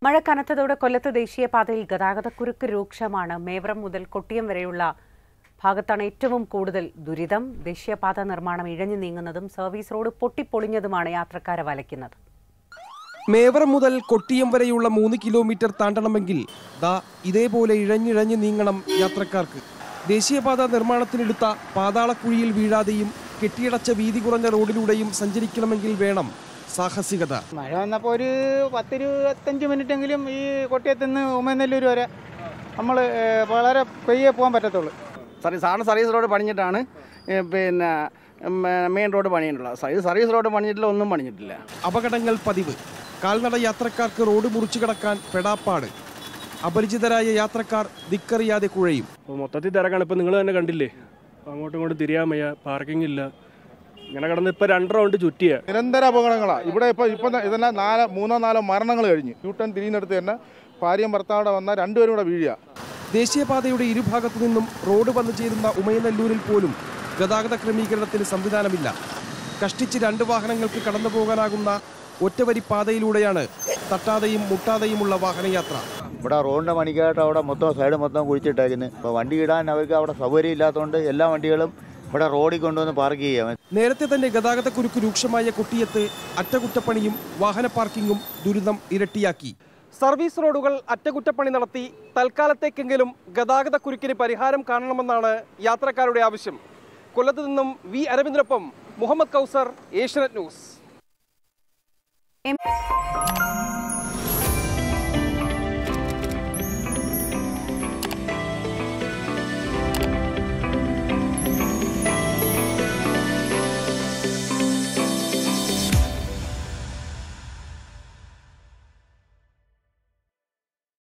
മഴ കനത്തതോടെ കൊല്ലത്ത് ദേശീയപാതയിൽ ഗതാഗതക്കുരുക്ക് രൂക്ഷമാണ് മേവറം മുതൽ കൊട്ടിയം വരെയുള്ള ഭാഗത്താണ് ഏറ്റവും കൂടുതൽ ദുരിതം ദേശീയപാത നിർമ്മാണം ഇഴഞ്ഞു നീങ്ങുന്നതും സർവീസ് റോഡ് പൊട്ടിപ്പൊളിഞ്ഞതുമാണ് യാത്രക്കാരെ വലയ്ക്കുന്നത് മേവറം മുതൽ കൊട്ടിയം വരെയുള്ള മൂന്ന് കിലോമീറ്റർ താണ്ടണമെങ്കിൽ ദാ ഇതേപോലെ ഇഴഞ്ഞിഴഞ്ഞ് നീങ്ങണം യാത്രക്കാർക്ക് ദേശീയപാത നിർമ്മാണത്തിനെടുത്ത പാതാളക്കുഴിയിൽ വീഴാതെയും കെട്ടിയടച്ച വീതി കുറഞ്ഞ റോഡിലൂടെയും സഞ്ചരിക്കണമെങ്കിൽ വേണം സാഹസികത മഴ വന്നപ്പോൾ ഒരു പത്തിരുപത്തഞ്ച് മിനിറ്റെങ്കിലും ഈ കൊട്ടിയത്ത് നിന്ന് ഉമ്മനെല്ലൂർ വരെ നമ്മൾ വളരെ പെയ്യെ പോകാൻ പറ്റത്തുള്ളൂ സർവീസ് ആണ് സർവീസ് റോഡ് പണിഞ്ഞിട്ടാണ് ഏ, പിന്നെ മെയിൻ റോഡ് പണിയിട്ടുള്ളത് സർവീസ് സർവീസ് റോഡ് പണിഞ്ഞിട്ടില്ല ഒന്നും പണിഞ്ഞിട്ടില്ല അപകടങ്ങൾ പതിവ് കാൽനട യാത്രക്കാർക്ക് റോഡ് മുറിച്ചു കടക്കാൻ പെടാപ്പാട് അപരിചിതരായ യാത്രക്കാർ ദിക്കറിയാതെ കുഴയും അപ്പോൾ മൊത്തത്തിൽ തിരക്കാണ് ഇപ്പോൾ നിങ്ങൾ തന്നെ കണ്ടില്ലേ അങ്ങോട്ടും ഇങ്ങോട്ടും തിരിയാൻ വയ്യ പാർക്കിംഗ് ഇല്ല ഇങ്ങനെ കിടന്ന് ഇപ്പോൾ രണ്ട് റൗണ്ട് ചുറ്റിയ നിരന്തര അപകടങ്ങളാണ് ഇവിടെ ഇപ്പോൾ ഇപ്പം ഇതെല്ലാം നാല് മൂന്നോ നാലോ മരണങ്ങൾ കഴിഞ്ഞു ന്യൂട്ടൺ തിരിയുന്നിടത്ത് തന്നെ ഭാര്യയും ഭർത്താവിടെ വന്ന രണ്ടുപേരും കൂടെ വീഴുക ദേശീയപാതയുടെ ഇരുഭാഗത്തു നിന്നും റോഡ് വന്നു ചേരുന്ന ഉമയനല്ലൂരിൽ പോലും ഗതാഗത ക്രമീകരണത്തിന് സംവിധാനമില്ല കഷ്ടിച്ച് രണ്ട് വാഹനങ്ങൾക്ക് കടന്നു പോകാനാകുന്ന ഒറ്റവരി പാതയിലൂടെയാണ് തട്ടാതെയും മുട്ടാതെയുമുള്ള വാഹനയാത്ര ഇവിടെ റോഡിൻ്റെ പണിക്കായിട്ട് അവിടെ മൊത്തം സൈഡ് മൊത്തം കുഴിച്ചിട്ടേക്കുന്നത് ഇപ്പോൾ വണ്ടി ഇടാൻ അവർക്ക് അവിടെ സൗകര്യം ഇല്ലാത്തതുകൊണ്ട് എല്ലാ വണ്ടികളും ഇവിടെ റോഡിൽ കൊണ്ടുവന്ന് പാർക്ക് ചെയ്യാം നേരത്തെ തന്നെ ഗതാഗതക്കുരുക്ക് രൂക്ഷമായ കുട്ടിയത്ത് അറ്റകുറ്റപ്പണിയും വാഹന പാർക്കിങ്ങും ദുരിതം ഇരട്ടിയാക്കി സർവീസ് റോഡുകൾ അറ്റകുറ്റപ്പണി നടത്തി തൽക്കാലത്തേക്കെങ്കിലും ഗതാഗതക്കുരുക്കിന് പരിഹാരം കാണണമെന്നാണ് യാത്രക്കാരുടെ ആവശ്യം കൊല്ലത്ത് നിന്നും വി അരവിന്ദനൊപ്പം മുഹമ്മദ് കൗസർ ഏഷ്യനെറ്റ് ന്യൂസ് എം